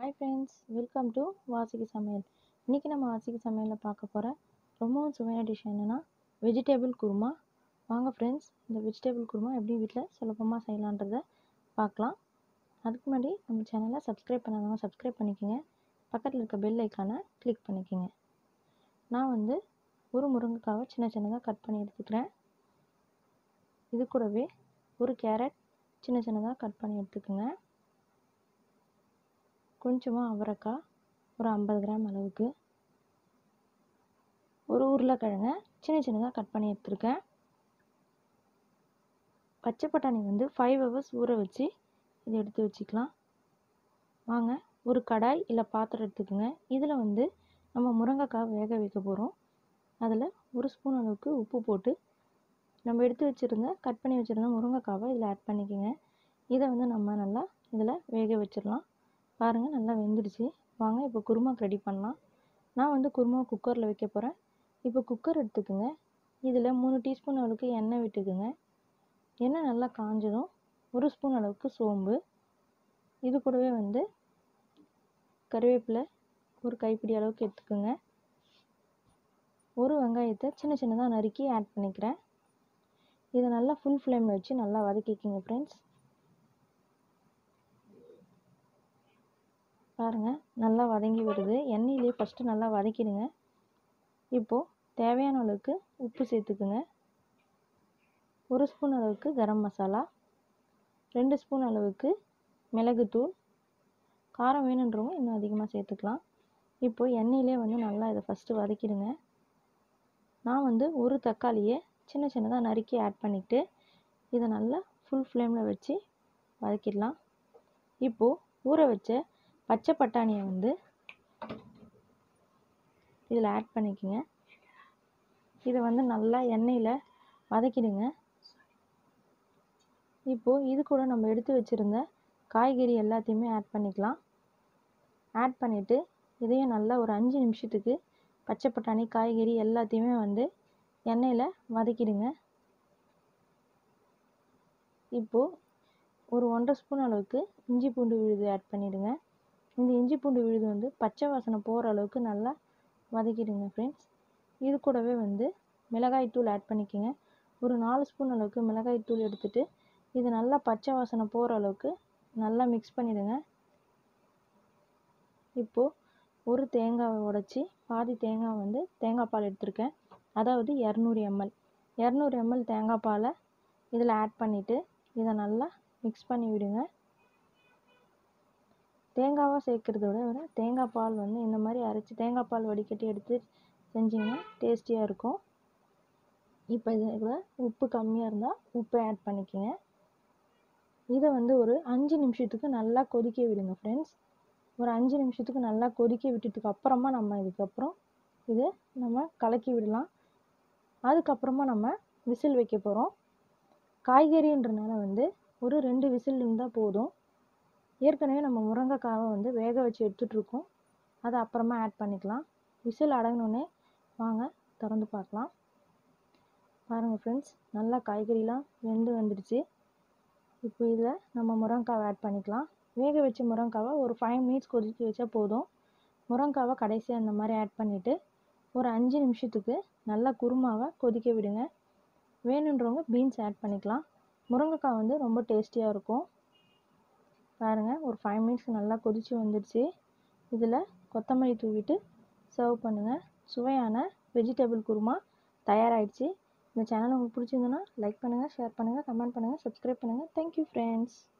hi friends welcome to வாசிக்கு சமையல் இன்றைக்கி நம்ம வாசிக்கு சமையலில் பார்க்க போகிற ரொம்பவும் சுவையான டிஷ் என்னென்னா வெஜிடேபிள் குருமா வாங்க ஃப்ரெண்ட்ஸ் இந்த வெஜிடேபிள் குருமா எப்படி வீட்டில் சுலபமாக செய்யலான்றதை பார்க்கலாம் அதுக்கு முன்னாடி நம்ம சேனலை சப்ஸ்கிரைப் பண்ணாதவங்க சப்ஸ்கிரைப் பண்ணிக்கோங்க பக்கத்தில் இருக்க பெல் ஐக்கானை கிளிக் பண்ணிக்கோங்க நான் வந்து ஒரு முருங்கைக்காவை சின்ன சின்னதாக கட் பண்ணி எடுத்துக்கிறேன் இது கூடவே ஒரு கேரட் சின்ன சின்னதாக கட் பண்ணி எடுத்துக்கோங்க கொஞ்சமாக அவரைக்காய் ஒரு ஐம்பது கிராம் அளவுக்கு ஒரு உருளைக்கிழங்க சின்ன சின்னதாக கட் பண்ணி எடுத்துருக்கேன் பச்சை பட்டாணி வந்து ஃபைவ் ஹவர்ஸ் ஊற வச்சு இதை எடுத்து வச்சுக்கலாம் வாங்க ஒரு கடாய் இல்லை பாத்திரம் எடுத்துக்கோங்க இதில் வந்து நம்ம முருங்கைக்காய் வேக வைக்க போகிறோம் அதில் ஒரு ஸ்பூன் அளவுக்கு உப்பு போட்டு நம்ம எடுத்து வச்சுருந்த கட் பண்ணி வச்சுருந்த முருங்கைக்காவை இதில் ஆட் பண்ணிக்கோங்க இதை வந்து நம்ம நல்லா இதில் வேக வச்சிடலாம் பாருங்கள் நல்லா வெந்துடுச்சு வாங்க இப்போ குருமாக்கு ரெடி பண்ணலாம் நான் வந்து குருமா குக்கரில் வைக்க போகிறேன் இப்போ குக்கர் எடுத்துக்கோங்க இதில் மூணு டீஸ்பூன் அளவுக்கு எண்ணெய் விட்டுக்குங்க எண்ணெய் நல்லா காஞ்சதும் ஒரு ஸ்பூன் அளவுக்கு சோம்பு இது கூடவே வந்து கருவேப்பிலை ஒரு கைப்பிடி அளவுக்கு எடுத்துக்கோங்க ஒரு வெங்காயத்தை சின்ன சின்னதாக நறுக்கி ஆட் பண்ணிக்கிறேன் இதை நல்லா ஃபுல் ஃப்ளேமில் வச்சு நல்லா வதக்கிக்கிங்க ஃப்ரெண்ட்ஸ் பாருங்கள் நல்லா வதங்கி வருது எண்ணெயிலே ஃபஸ்ட்டு நல்லா வதக்கிடுங்க இப்போது தேவையான அளவுக்கு உப்பு சேர்த்துக்குங்க ஒரு ஸ்பூன் அளவுக்கு கரம் மசாலா ரெண்டு ஸ்பூன் அளவுக்கு மிளகுத்தூள் காரம் வேணுன்றவங்க இன்னும் அதிகமாக சேர்த்துக்கலாம் இப்போது எண்ணெயிலே வந்து நல்லா இதை ஃபஸ்ட்டு வதக்கிடுங்க நான் வந்து ஒரு தக்காளியை சின்ன சின்னதாக நறுக்கி ஆட் பண்ணிவிட்டு இதை நல்லா ஃபுல் ஃப்ளேமில் வச்சு வதக்கிடலாம் இப்போது ஊற வச்ச பச்சை பட்டாணியை வந்து இதில் ஆட் பண்ணிக்கோங்க இதை வந்து நல்லா எண்ணெயில் வதக்கிடுங்க இப்போது இது கூட நம்ம எடுத்து வச்சுருந்த காய்கறி எல்லாத்தையுமே ஆட் பண்ணிக்கலாம் ஆட் பண்ணிவிட்டு இதையும் நல்லா ஒரு அஞ்சு நிமிஷத்துக்கு பச்சை பட்டாணி காய்கறி எல்லாத்தையுமே வந்து எண்ணெயில் வதக்கிடுங்க இப்போது ஒரு ஒன்றரை ஸ்பூன் அளவுக்கு இஞ்சி பூண்டு விழுது ஆட் பண்ணிவிடுங்க இந்த இஞ்சி பூண்டு விழுது வந்து பச்சை வாசனை போகிற அளவுக்கு நல்லா வதக்கிடுங்க ஃப்ரெண்ட்ஸ் இது கூடவே வந்து மிளகாய் தூள் ஆட் பண்ணிக்கோங்க ஒரு நாலு ஸ்பூன் அளவுக்கு மிளகாய் தூள் எடுத்துகிட்டு இது நல்லா பச்சை வாசனை போகிற அளவுக்கு நல்லா மிக்ஸ் பண்ணிவிடுங்க இப்போது ஒரு தேங்காவை உடச்சி பாதி தேங்காய் வந்து தேங்காய் பால் எடுத்திருக்கேன் அதாவது இரநூறு எம்எல் இரநூறு எம்எல் தேங்காய் பாலை இதில் ஆட் பண்ணிவிட்டு இதை நல்லா மிக்ஸ் பண்ணி விடுங்க தேங்காவாக சேர்க்குறத விட விட தேங்காய் பால் வந்து இந்த மாதிரி அரைச்சி தேங்காய் பால் வடிகட்டி எடுத்து செஞ்சிங்கன்னா டேஸ்டியாக இருக்கும் இப்போ இதில் உப்பு கம்மியாக இருந்தால் உப்பை ஆட் பண்ணிக்கோங்க இதை வந்து ஒரு அஞ்சு நிமிஷத்துக்கு நல்லா கொதிக்க விடுங்க ஃப்ரெண்ட்ஸ் ஒரு அஞ்சு நிமிஷத்துக்கு நல்லா கொதிக்க விட்டதுக்கு அப்புறமா நம்ம இதுக்கப்புறம் இது நம்ம கலக்கி விடலாம் அதுக்கப்புறமா நம்ம விசில் வைக்க போகிறோம் காய்கறின்றனால வந்து ஒரு ரெண்டு விசில் இருந்தால் போதும் ஏற்கனவே நம்ம முருங்கைக்காவை வந்து வேக வச்சு எடுத்துகிட்ருக்கோம் அதை அப்புறமா ஆட் பண்ணிக்கலாம் விசில் அடங்கினோடனே வாங்க திறந்து பார்க்கலாம் பாருங்கள் ஃப்ரெண்ட்ஸ் நல்லா காய்கறிலாம் வெந்து வந்துடுச்சு இப்போ இதில் நம்ம முருங்கைக்காவை ஆட் பண்ணிக்கலாம் வேக வச்ச முருங்கைக்காவை ஒரு ஃபைவ் மினிட்ஸ் கொதிக்க வச்சா போதும் முருங்கைக்காவை கடைசியாக அந்த மாதிரி ஆட் பண்ணிவிட்டு ஒரு அஞ்சு நிமிஷத்துக்கு நல்லா குருமாவை கொதிக்க விடுங்க வேணுன்றவங்க பீன்ஸ் ஆட் பண்ணிக்கலாம் முருங்கைக்காய் வந்து ரொம்ப டேஸ்டியாக இருக்கும் பாருங்கள் ஒரு ஃபைவ் மினிட்ஸ் நல்லா கொதித்து வந்துடுச்சு இதில் கொத்தமல்லி தூவிட்டு சர்வ் பண்ணுங்கள் சுவையான வெஜிடபிள் குருமா தயாராகிடுச்சு இந்த சேனல் உங்களுக்கு பிடிச்சிருந்துன்னா லைக் பண்ணுங்கள் ஷேர் பண்ணுங்கள் கமெண்ட் பண்ணுங்கள் சப்ஸ்கிரைப் பண்ணுங்கள் தேங்க்யூ ஃப்ரெண்ட்ஸ்